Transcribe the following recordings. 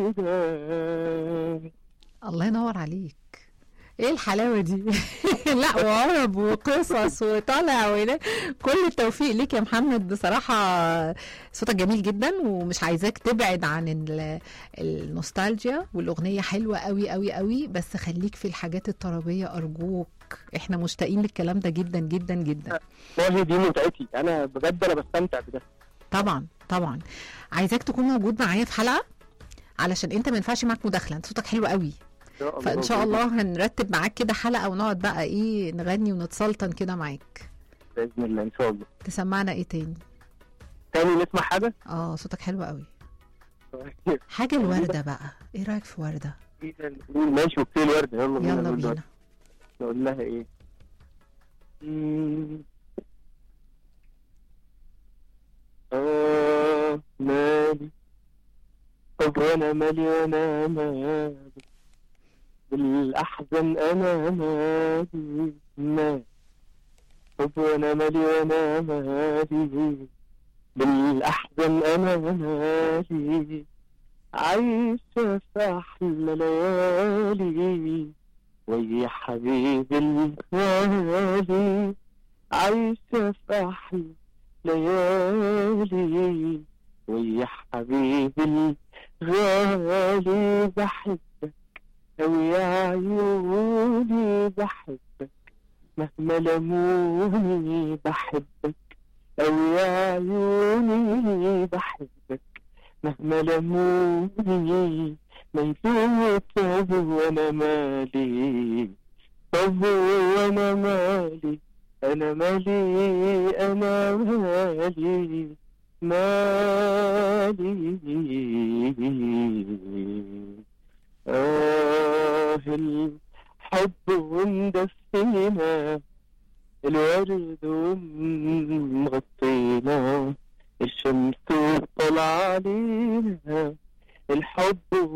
كده الله ينور عليك ايه الحلاوه دي لا وعرب وقصص وطالع ولا كل التوفيق ليك يا محمد بصراحه صوتك جميل جدا ومش عايزاك تبعد عن ال- النوستالجيا والاغنيه حلوه قوي قوي قوي بس خليك في الحاجات الطربيه ارجوك احنا مشتاقين للكلام ده جدا جدا جدا والله دي متعتي انا بجد انا بستمتع بده طبعا طبعا عايزاك تكون موجود معايا في حلقه علشان انت ما ينفعش معاك مداخله انت صوتك حلو قوي فان شاء الله هنرتب معاك كده حلقه ونقعد بقى ايه نغني ونتسلطن كده معاك باذن الله ان شاء الله تسمعنا ايه تاني تاني نسمع حاجه اه صوتك حلو قوي حاجه الورده بقى ايه رايك في ورده نقول ماشي اوكي الورد يلا بينا يلا نقول بينا الورد. نقول لها ايه مم. اه مالي طب وانا مالي وانا مالي بالاحزان انا مالي مالي طب وانا مالي وانا مالي بالاحزان انا مالي عايشة في أحلى ليالي ويا حبيبي الغالي عايشة في أحلى ليالي ويا حبيبي الغالي بحبك أوي يا عيوني بحبك مهما لموني بحبك أوي يا عيوني بحبك مهما لموني ما يدوم طب وانا مالي طب وانا مالي انا مالي انا مالي مالي آه الحب ومدفينا الورد ومغطينا الشمس طلع علينا الحب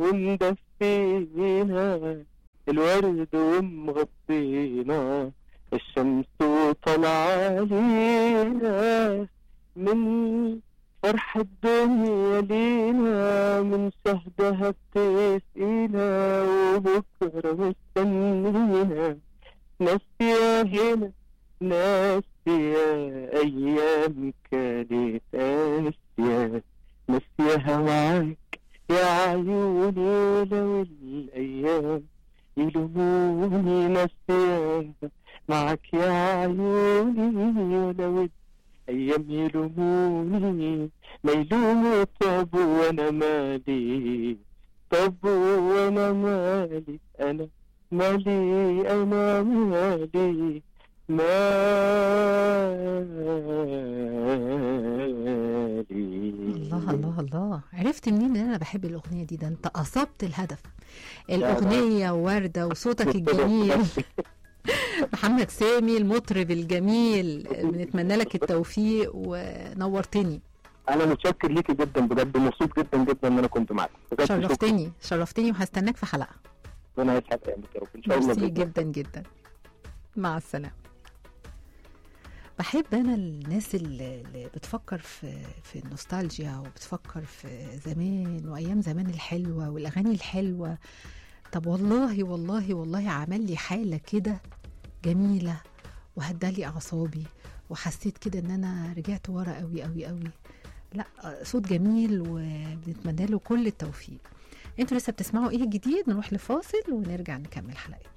ومدفينا الورد ومغطينا الشمس طلع علينا من فرح الدنيا لينا من شهدها بتسقينا وبكرة مستنينا ناس يا هنا ناس يا أيام كانت قاسية ناسيها معاك يا عيوني لو الأيام يلوموني ناسيها معاك يا عيوني لو الأيام يلوموني ما يلوموا طب وأنا مالي طب وأنا مالي أنا مالي أنا مالي مالي الله الله الله عرفت منين ان انا بحب الاغنيه دي ده انت اصبت الهدف الاغنيه ورده وصوتك الجميل محمد سامي المطرب الجميل بنتمنى لك التوفيق ونورتني انا متشكر ليكي جدا بجد مبسوط جدا جدا ان انا كنت معاك بجد شكراً. شرفتني شرفتني وهستناك في حلقه ربنا يسعد ايامك يا رب ان شاء الله ميرسي بإذن الله. جدا جدا مع السلامه بحب انا الناس اللي اللي بتفكر في في النوستالجيا وبتفكر في زمان وايام زمان الحلوه والاغاني الحلوه طب والله والله والله عمل لي حاله كده جميله وهدالي اعصابي وحسيت كده ان انا رجعت ورا قوي قوي قوي لا صوت جميل وبنتمنى له كل التوفيق انتوا لسه بتسمعوا ايه الجديد نروح لفاصل ونرجع نكمل حلقتنا